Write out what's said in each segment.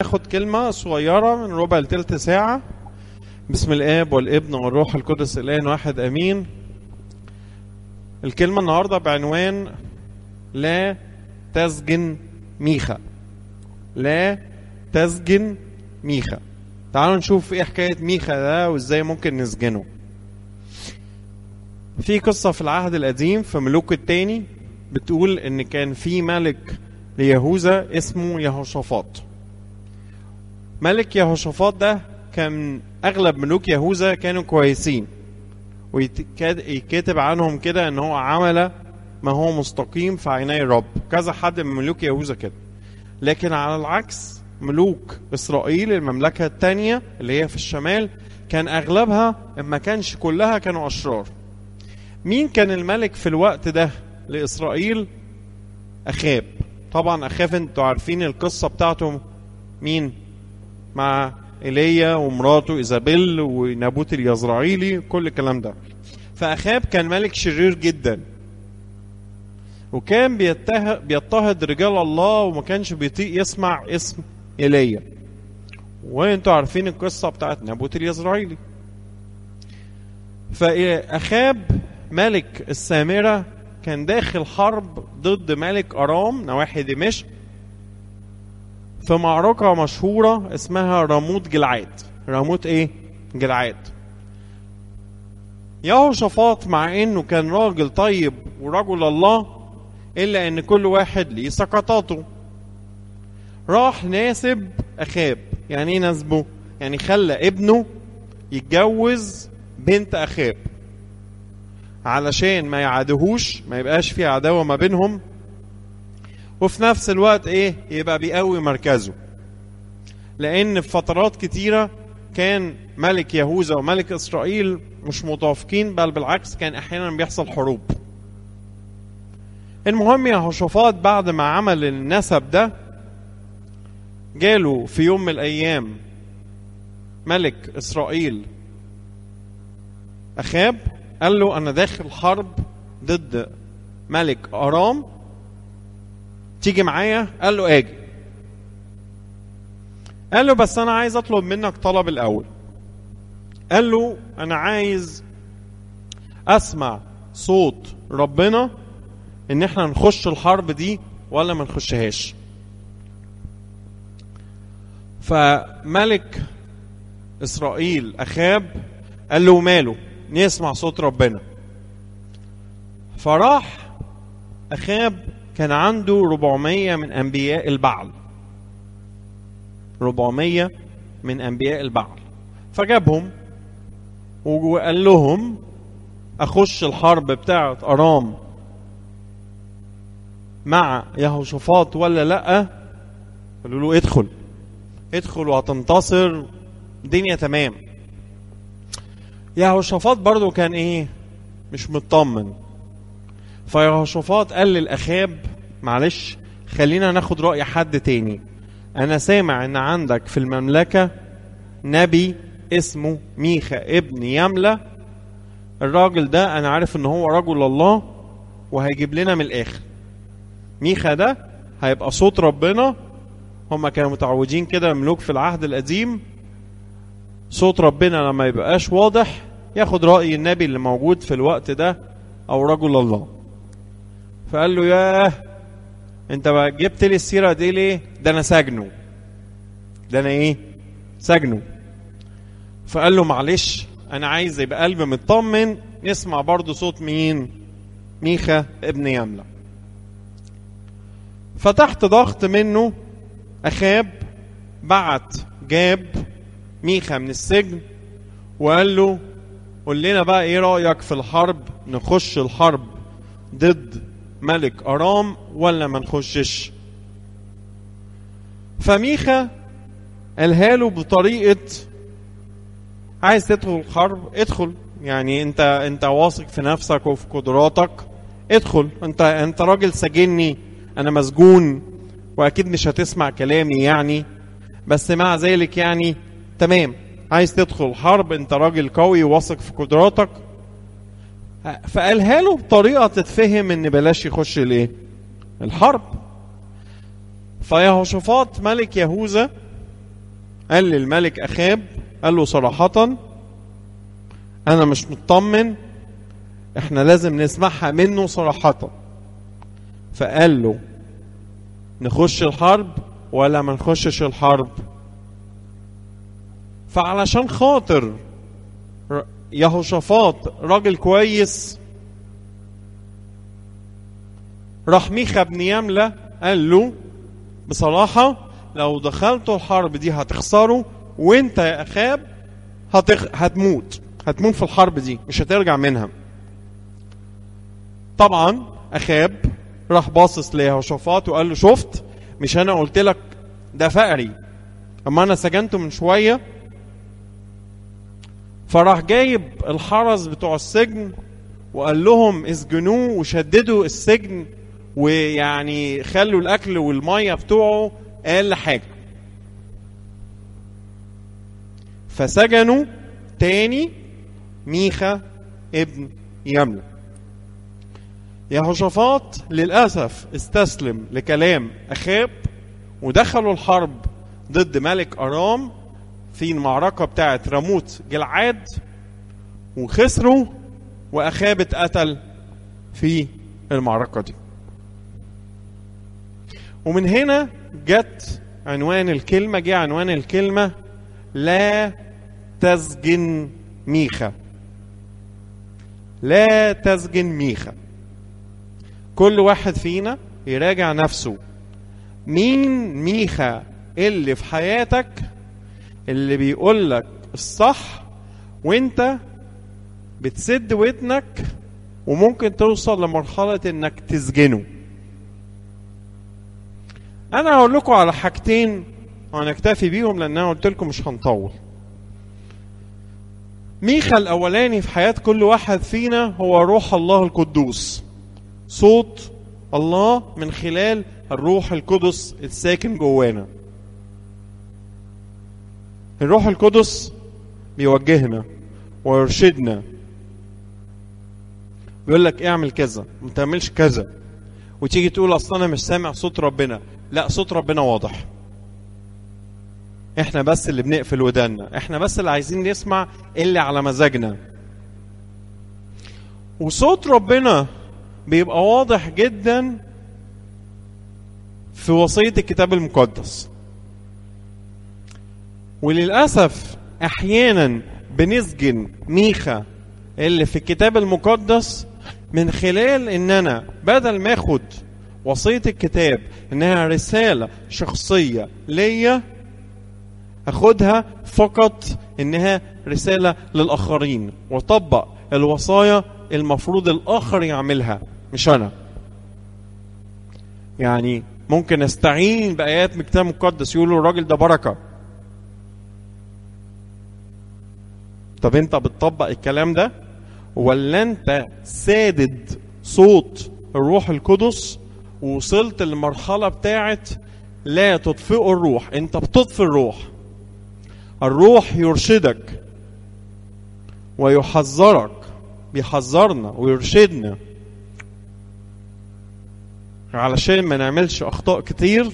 ناخد كلمة صغيرة من ربع لتلت ساعة بسم الآب والابن والروح القدس الآن واحد أمين الكلمة النهاردة بعنوان لا تسجن ميخا لا تسجن ميخا تعالوا نشوف ايه حكاية ميخا ده وازاي ممكن نسجنه في قصة في العهد القديم في ملوك التاني بتقول ان كان في ملك ليهوذا اسمه يهوشافاط ملك يهوشافاط ده كان اغلب ملوك يهوذا كانوا كويسين ويتكتب عنهم كده ان هو عمل ما هو مستقيم في عيني الرب كذا حد من ملوك يهوذا كده لكن على العكس ملوك اسرائيل المملكه الثانيه اللي هي في الشمال كان اغلبها ما كانش كلها كانوا اشرار مين كان الملك في الوقت ده لاسرائيل اخاب طبعا اخاب انتوا عارفين القصه بتاعته مين مع ايليا ومراته ايزابيل ونابوت اليزرعيلي كل الكلام ده فاخاب كان ملك شرير جدا وكان بيضطهد بيضطهد رجال الله وما كانش بيطيق يسمع اسم ايليا وانتوا عارفين القصه بتاعت نابوت اليزرعيلي فاخاب ملك السامره كان داخل حرب ضد ملك ارام نواحي دمشق في معركة مشهورة اسمها راموت جلعاد راموت ايه جلعاد يهوشافاط مع انه كان راجل طيب ورجل الله الا ان كل واحد ليه سقطاته راح ناسب اخاب يعني ايه نسبه يعني خلى ابنه يتجوز بنت اخاب علشان ما يعادهوش ما يبقاش في عداوه ما بينهم وفي نفس الوقت ايه يبقى بيقوي مركزه لان في فترات كتيره كان ملك يهوذا وملك اسرائيل مش متوافقين بل بالعكس كان احيانا بيحصل حروب المهم يهوشافاط بعد ما عمل النسب ده جاله في يوم من الايام ملك اسرائيل اخاب قال له انا داخل حرب ضد ملك ارام تيجي معايا قال له اجي قال له بس انا عايز اطلب منك طلب الاول قال له انا عايز اسمع صوت ربنا ان احنا نخش الحرب دي ولا ما نخشهاش فملك اسرائيل اخاب قال له ماله نسمع صوت ربنا فراح اخاب كان عنده 400 من انبياء البعل 400 من انبياء البعل فجابهم وقال لهم اخش الحرب بتاعه ارام مع يهوشافاط ولا لا قالوا له ادخل ادخل وهتنتصر الدنيا تمام يهوشافاط برضو كان ايه مش مطمن فيهوشافاط قال للاخاب معلش خلينا ناخد راي حد تاني انا سامع ان عندك في المملكه نبي اسمه ميخا ابن يملة الراجل ده انا عارف ان هو رجل الله وهيجيب لنا من الاخر ميخا ده هيبقى صوت ربنا هما كانوا متعودين كده ملوك في العهد القديم صوت ربنا لما يبقاش واضح ياخد رأي النبي اللي موجود في الوقت ده او رجل الله فقال له ياه انت جبت لي السيرة دي ليه ده انا سجنه ده انا ايه سجنه فقال له معلش انا عايز يبقى قلبي مطمن نسمع برضو صوت مين ميخا ابن يملة فتحت ضغط منه اخاب بعت جاب ميخا من السجن وقال له قول لنا بقى ايه رأيك في الحرب نخش الحرب ضد ملك ارام ولا ما نخشش فميخا قالها له بطريقه عايز تدخل حرب ادخل يعني انت انت واثق في نفسك وفي قدراتك ادخل انت انت راجل سجني انا مسجون واكيد مش هتسمع كلامي يعني بس مع ذلك يعني تمام عايز تدخل حرب انت راجل قوي واثق في قدراتك فقالها له بطريقه تتفهم ان بلاش يخش الايه الحرب فيهوشافاط ملك يهوذا قال للملك اخاب قال له صراحة انا مش مطمن احنا لازم نسمعها منه صراحة فقال له نخش الحرب ولا ما نخشش الحرب فعلشان خاطر يهوشافاط راجل كويس راح ميخا بن يملة قال له بصراحة لو دخلتوا الحرب دي هتخسروا وانت يا اخاب هتخ... هتموت هتموت في الحرب دي مش هترجع منها طبعا اخاب راح باصص ليهوشافاط وقال له شفت مش انا قلت لك ده فقري اما انا سجنته من شويه فراح جايب الحرس بتوع السجن وقال لهم اسجنوه وشددوا السجن ويعني خلوا الاكل والميه بتوعه اقل حاجه فسجنوا تاني ميخا ابن يملة يهوشافاط للأسف استسلم لكلام أخاب ودخلوا الحرب ضد ملك أرام في المعركة بتاعت راموت جلعاد وخسروا وأخاب اتقتل في المعركة دي ومن هنا جت عنوان الكلمة جه عنوان الكلمة لا تسجن ميخا لا تسجن ميخا كل واحد فينا يراجع نفسه مين ميخا اللي في حياتك اللي بيقول لك الصح وانت بتسد ودنك وممكن توصل لمرحلة انك تسجنه انا هقول لكم على حاجتين هنكتفي بيهم لان انا قلت لكم مش هنطول ميخا الاولاني في حياة كل واحد فينا هو روح الله القدوس صوت الله من خلال الروح القدس الساكن جوانا الروح القدس بيوجهنا ويرشدنا بيقول لك اعمل كذا ما تعملش كذا وتيجي تقول اصل انا مش سامع صوت ربنا لا صوت ربنا واضح احنا بس اللي بنقفل ودانا احنا بس اللي عايزين نسمع اللي على مزاجنا وصوت ربنا بيبقى واضح جدا في وصية الكتاب المقدس وللأسف أحيانا بنسجن ميخا اللي في الكتاب المقدس من خلال ان انا بدل ما اخد وصية الكتاب انها رسالة شخصية ليا اخدها فقط انها رسالة للاخرين واطبق الوصايا المفروض الاخر يعملها مش انا يعني ممكن استعين بايات من الكتاب المقدس يقولوا الراجل ده بركه طب انت بتطبق الكلام ده ولا انت سادد صوت الروح القدس ووصلت للمرحله بتاعت لا تطفئوا الروح انت بتطفي الروح الروح يرشدك ويحذرك بيحذرنا ويرشدنا علشان ما نعملش اخطاء كتير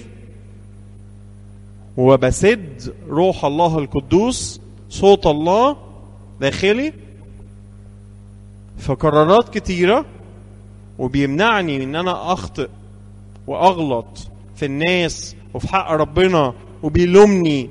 وبسد روح الله القدوس صوت الله داخلي في قرارات كتيرة وبيمنعني ان انا اخطئ واغلط في الناس وفي حق ربنا وبيلومني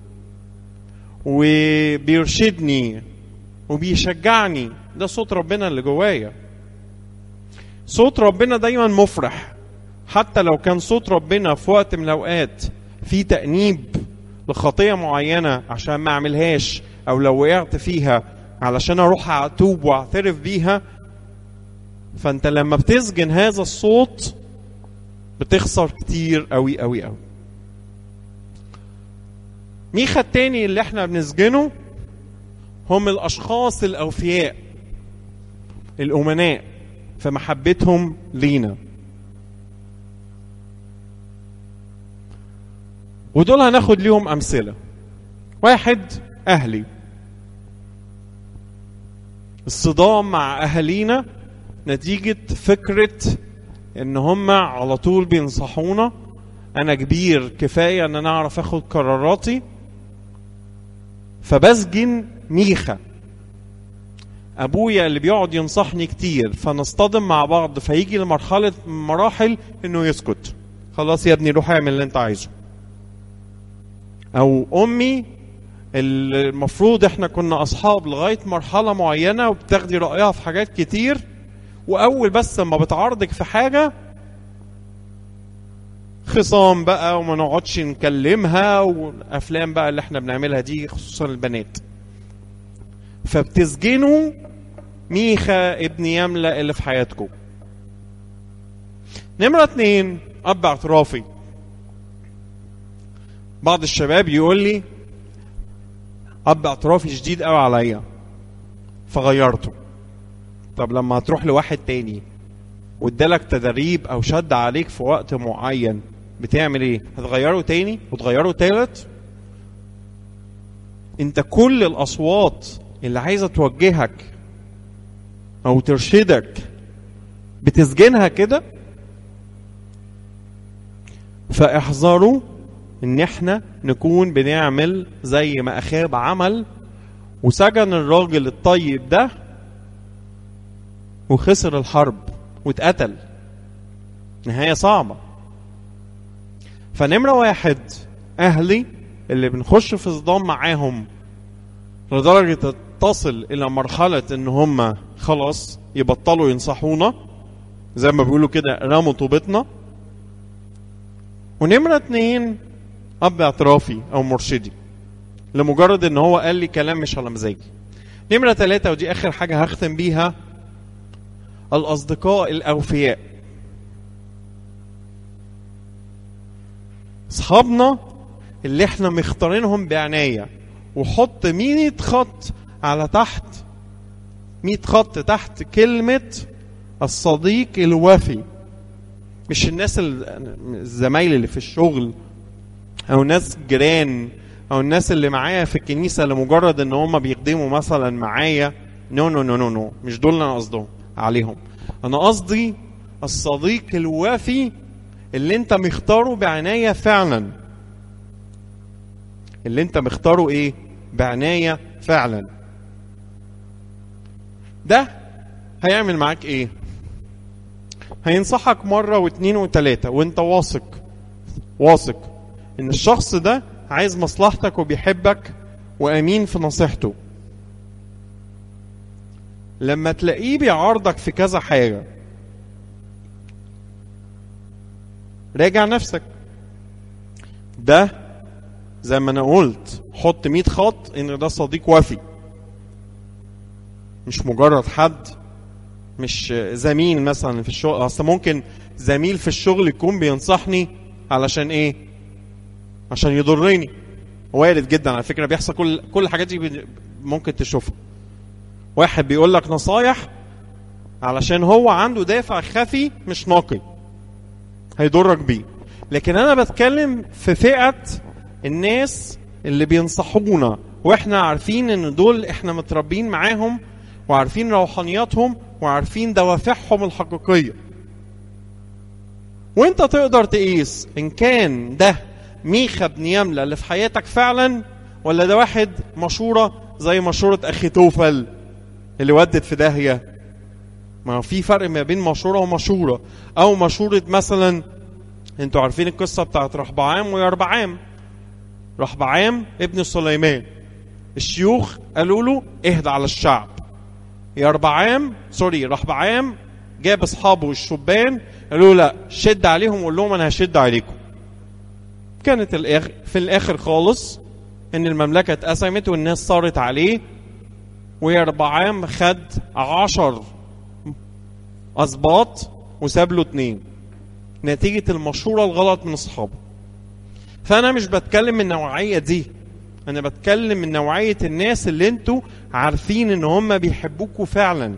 وبيرشدني وبيشجعني ده صوت ربنا اللي جوايا صوت ربنا دايما مفرح حتى لو كان صوت ربنا في وقت من الاوقات في تأنيب لخطية معينة عشان ما اعملهاش او لو وقعت فيها علشان اروح اتوب واعترف بيها فانت لما بتسجن هذا الصوت بتخسر كتير قوي قوي قوي ميخا التاني اللي احنا بنسجنه هم الاشخاص الاوفياء الامناء في محبتهم لينا ودول هناخد ليهم امثله واحد اهلي الصدام مع اهالينا نتيجه فكره ان هم على طول بينصحونا انا كبير كفايه ان انا اعرف اخد قراراتي فبسجن ميخا ابويا اللي بيقعد ينصحني كتير فنصطدم مع بعض فيجي لمرحله مراحل انه يسكت خلاص يا ابني روح اعمل اللي انت عايزه او امي اللي المفروض احنا كنا اصحاب لغايه مرحله معينه وبتاخدي رايها في حاجات كتير واول بس لما بتعارضك في حاجه خصام بقى وما نقعدش نكلمها والافلام بقى اللي احنا بنعملها دي خصوصا البنات فبتسجنوا ميخا ابن يملأ اللي في حياتكم نمرة اتنين أب اعترافي بعض الشباب يقول لي أب اعترافي شديد قوي عليا فغيرته طب لما هتروح لواحد تاني وادالك تدريب او شد عليك في وقت معين بتعمل ايه هتغيره تاني وتغيره تالت انت كل الاصوات اللي عايزه توجهك او ترشدك بتسجنها كده فاحذروا ان احنا نكون بنعمل زي ما اخاب عمل وسجن الراجل الطيب ده وخسر الحرب واتقتل نهاية صعبة فنمرة واحد أهلي اللي بنخش في صدام معاهم لدرجة تصل إلى مرحلة إن هم خلاص يبطلوا ينصحونا زي ما بيقولوا كده رموا طوبتنا ونمرة اتنين أب اعترافي أو مرشدي لمجرد إن هو قال لي كلام مش على مزاجي نمرة ثلاثة ودي آخر حاجة هختم بيها الأصدقاء الأوفياء أصحابنا اللي احنا مختارينهم بعناية وحط 100 خط على تحت 100 خط تحت كلمة الصديق الوفي مش الناس الزمايل اللي في الشغل او ناس جيران او الناس اللي معايا في الكنيسة لمجرد ان هم بيخدموا مثلا معايا نو نو نو نو نو مش دول اللي انا قصدهم عليهم انا قصدي الصديق الوافي اللي انت مختاره بعناية فعلا اللي انت مختاره ايه بعناية فعلا ده هيعمل معاك ايه هينصحك مرة واثنين وثلاثة وانت واثق واثق ان الشخص ده عايز مصلحتك وبيحبك وامين في نصيحته لما تلاقيه بيعارضك في كذا حاجة راجع نفسك ده زي ما انا قلت حط 100 خط ان ده صديق وفي مش مجرد حد مش زميل مثلا في الشغل اصل ممكن زميل في الشغل يكون بينصحني علشان ايه عشان يضرني وارد جدا على فكره بيحصل كل كل الحاجات دي ممكن تشوفها واحد بيقول لك نصايح علشان هو عنده دافع خفي مش نقي هيضرك بيه لكن انا بتكلم في فئه الناس اللي بينصحونا واحنا عارفين ان دول احنا متربيين معاهم وعارفين روحانياتهم وعارفين دوافعهم الحقيقيه وانت تقدر تقيس ان كان ده ميخا بن يملة اللي في حياتك فعلا ولا ده واحد مشورة زي مشورة أخي توفل اللي ودت في داهية ما في فرق ما بين مشورة ومشورة أو مشورة مثلا انتوا عارفين القصة بتاعت رحبعام ويربعام رحبعام ابن سليمان الشيوخ قالوا له اهدى على الشعب يربعام سوري رحبعام جاب اصحابه الشبان قالوا لا شد عليهم وقول لهم انا هشد عليكم كانت الآخر في الاخر خالص ان المملكه اتقسمت والناس صارت عليه ويربعام خد عشر اسباط وساب له اتنين نتيجه المشوره الغلط من اصحابه فانا مش بتكلم من النوعيه دي انا بتكلم من نوعيه الناس اللي انتوا عارفين ان هم بيحبوكوا فعلا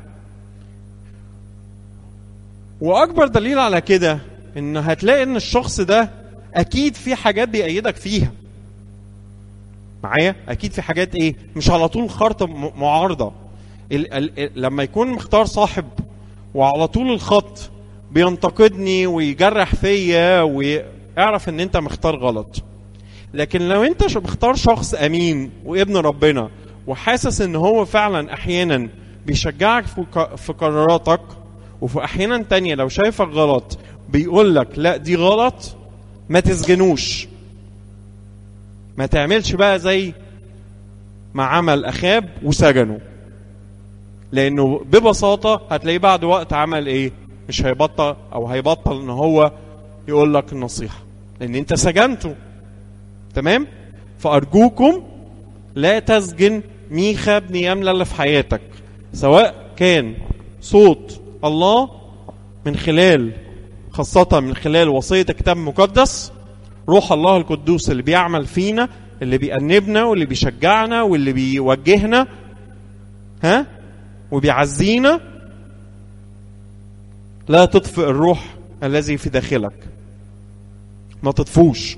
واكبر دليل على كده ان هتلاقي ان الشخص ده اكيد في حاجات بيأيدك فيها معايا اكيد في حاجات ايه مش على طول خرط معارضه ال ال لما يكون مختار صاحب وعلى طول الخط بينتقدني ويجرح فيا ويعرف ان انت مختار غلط لكن لو انت ش- مختار شخص امين وابن ربنا وحاسس ان هو فعلا احيانا بيشجعك في ق- في قراراتك وفي احيانا تانية لو شايفك غلط بيقول لك لا دي غلط ما تسجنوش ما تعملش بقى زي ما عمل اخاب وسجنه لانه ببساطه هتلاقيه بعد وقت عمل ايه مش هيبطل او هيبطل ان هو يقول لك النصيحه لان انت سجنته تمام فارجوكم لا تسجن ميخا ابن يملى اللي في حياتك سواء كان صوت الله من خلال خاصة من خلال وصية الكتاب المقدس روح الله القدوس اللي بيعمل فينا اللي بيأنبنا واللي بيشجعنا واللي بيوجهنا ها وبيعزينا لا تطفئ الروح الذي في داخلك ما تطفوش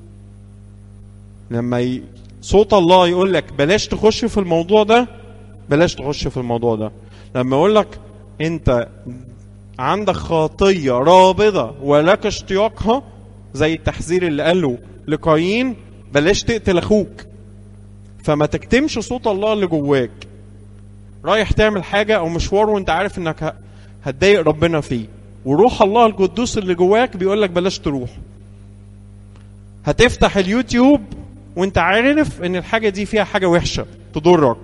لما ي... صوت الله يقول لك بلاش تخش في الموضوع ده بلاش تخش في الموضوع ده لما يقول لك انت عندك خطية رابضة ولك اشتياقها زي التحذير اللي قاله لقايين بلاش تقتل اخوك فما تكتمش صوت الله اللي جواك رايح تعمل حاجة او مشوار وانت عارف انك ه- هتضايق ربنا فيه وروح الله القدوس اللي جواك بيقول لك بلاش تروح هتفتح اليوتيوب وانت عارف ان الحاجة دي فيها حاجة وحشة تضرك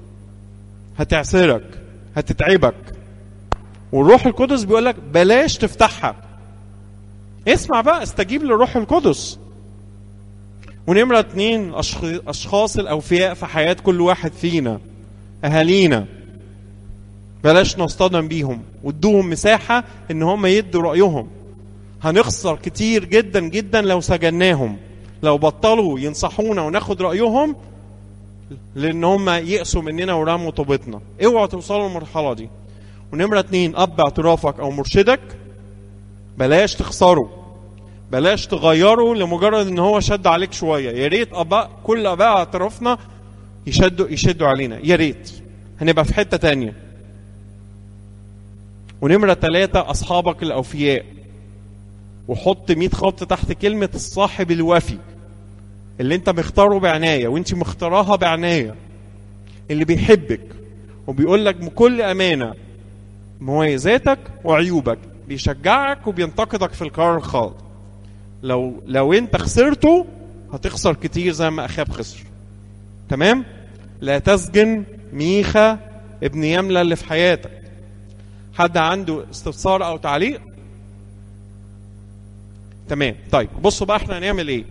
هتعسرك هتتعبك والروح القدس بيقول لك بلاش تفتحها اسمع بقى استجيب للروح القدس ونمرة اتنين أشخ- أشخاص الأوفياء في حياة كل واحد فينا أهالينا بلاش نصطدم بيهم وادوهم مساحة إن هم يدوا رأيهم هنخسر كتير جدا جدا لو سجناهم لو بطلوا ينصحونا وناخد رأيهم لأن هم يأسوا مننا ورموا طوبتنا اوعوا توصلوا للمرحلة دي ونمرة اتنين أب اعترافك أو مرشدك بلاش تخسره بلاش تغيره لمجرد ان هو شد عليك شويه يا ريت اباء كل اباء اعترافنا يشدوا يشدوا علينا يا ريت هنبقى في حته تانية ونمره ثلاثة اصحابك الاوفياء وحط 100 خط تحت كلمه الصاحب الوفي اللي انت مختاره بعنايه وانت مختاراها بعنايه اللي بيحبك وبيقول لك بكل امانه مميزاتك وعيوبك بيشجعك وبينتقدك في القرار الخاطئ لو لو انت خسرته هتخسر كتير زي ما اخاب خسر تمام لا تسجن ميخا ابن يملى اللي في حياتك حد عنده استفسار او تعليق تمام طيب بصوا بقى احنا هنعمل ايه